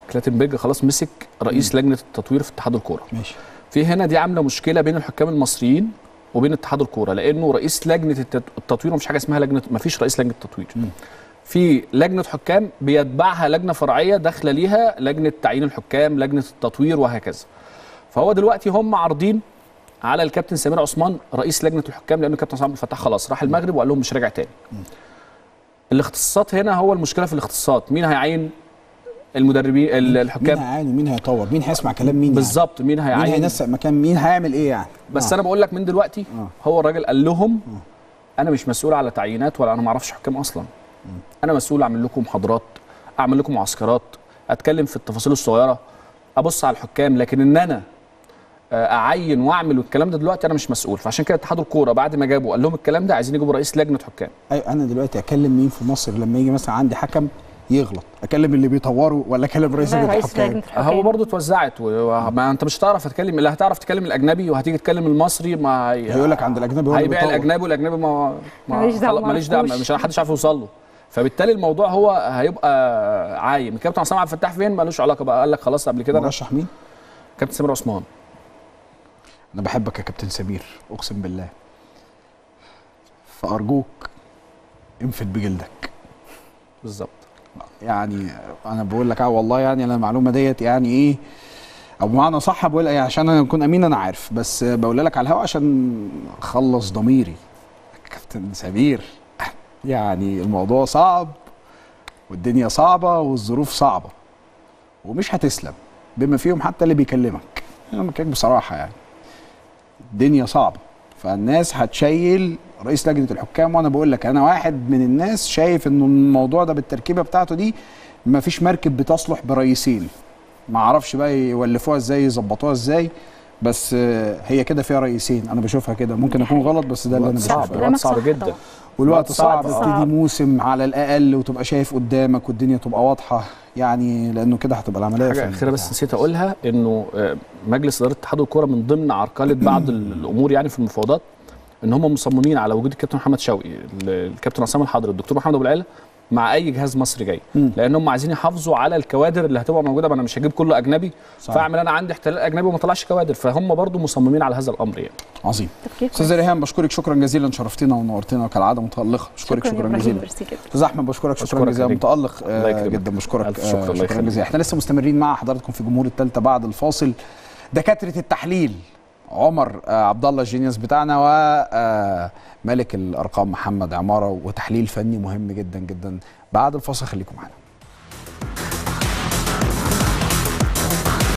كلاتنبرج خلاص مسك رئيس لجنه التطوير في اتحاد الكوره ماشي في هنا دي عامله مشكله بين الحكام المصريين وبين اتحاد الكوره لانه رئيس لجنه التت- التطوير ومش حاجه اسمها لجنه ما فيش رئيس لجنه التطوير في لجنه حكام بيتبعها لجنه فرعيه داخله ليها لجنه تعيين الحكام لجنه التطوير وهكذا فهو دلوقتي هم عارضين على الكابتن سمير عثمان رئيس لجنه الحكام لانه الكابتن عصام عبد الفتاح خلاص راح المغرب وقال لهم مش راجع تاني الاختصاصات هنا هو المشكله في الاختصاصات مين هيعين المدربين ال- مين الحكام هيعاني ومين هيطور مين هيسمع كلام مين يعني؟ بالظبط مين مين هيعين هينسق مكان مين هيعمل ايه يعني بس آه. انا بقول لك من دلوقتي آه. هو الراجل قال لهم انا مش مسؤول على تعيينات ولا انا ما اعرفش حكام اصلا انا مسؤول اعمل لكم محاضرات اعمل لكم معسكرات اتكلم في التفاصيل الصغيره ابص على الحكام لكن ان انا آه، اعين واعمل والكلام ده دلوقتي انا مش مسؤول فعشان كده اتحاد الكوره بعد ما جابوا قال لهم الكلام ده عايزين يجيبوا رئيس لجنه حكام ايوه انا دلوقتي اكلم مين في مصر لما يجي مثلا عندي حكم يغلط اكلم اللي بيطوروا ولا اكلم رئيس لا، لجنه رئيس الحكام لجنه الحكام هو برضه اتوزعت وما انت مش هتعرف تتكلم اللي هتعرف تتكلم الاجنبي وهتيجي تتكلم المصري ما هي- هيقول لك عند الاجنبي هو اللي هيبيع بيطور. الاجنبي والاجنبي ما, ما ماليش دعوة، خلاص- ماليش دعوه معرفوش. مش محدش عارف يوصل له فبالتالي الموضوع هو هيبقى عايم الكابتن عصام عبد الفتاح فين ملوش علاقه بقى قال لك خلاص قبل كده انا مرشح مين كابتن سمير عثمان انا بحبك يا كابتن سمير اقسم بالله فارجوك انفد بجلدك بالظبط يعني انا بقول لك اه والله يعني انا المعلومه ديت يعني ايه او بمعنى صح بقول ايه عشان انا اكون امين انا عارف بس بقول لك على الهوا عشان اخلص ضميري كابتن سمير يعني الموضوع صعب والدنيا صعبه والظروف صعبه ومش هتسلم بما فيهم حتى اللي بيكلمك انا بكلمك بصراحه يعني الدنيا صعبه فالناس هتشيل رئيس لجنه الحكام وانا بقول لك انا واحد من الناس شايف انه الموضوع ده بالتركيبه بتاعته دي ما فيش مركب بتصلح برئيسين ما اعرفش بقى يولفوها ازاي يظبطوها ازاي بس آه، هي كده فيها رئيسين انا بشوفها كده ممكن اكون غلط بس ده اللي انا صعب بشوفه الوقت كلامك صعب صح جدا طبعا. والوقت صعب صعب. ابتدي موسم على الاقل وتبقى شايف قدامك والدنيا تبقى واضحه يعني لانه كده هتبقى العمليه حاجه في اخيره بس نسيت اقولها انه آه، مجلس اداره اتحاد الكوره من ضمن عرقله بعض ال- الامور يعني في المفاوضات ان هم مصممين على وجود الكابتن محمد شوقي ال- الكابتن عصام الحضري الدكتور محمد ابو العلا مع اي جهاز مصري جاي مم. لان هم عايزين يحافظوا على الكوادر اللي هتبقى موجوده ما انا مش هجيب كله اجنبي صحيح. فاعمل انا عندي احتلال اجنبي وما طلعش كوادر فهم برضو مصممين على هذا الامر يعني عظيم تفكير استاذ كويس. ريهام بشكرك شكرا جزيلا شرفتنا ونورتنا وكالعاده متالقه بشكرك يا شكرا إبراهيم، جزيلا ميرسي جدا استاذ احمد بشكرك شكرا أشكرك جزيلا عليك. متالق الله آه يكرمك. جدا بشكرك ألف شكر، آه الله شكرا يخليك. جزيلا احنا لسه مستمرين مع حضراتكم في جمهور الثالثه بعد الفاصل دكاتره التحليل عمر آه عبد الله الجينيوس بتاعنا وملك الارقام محمد عماره وتحليل فني مهم جدا جدا بعد الفاصل خليكم معانا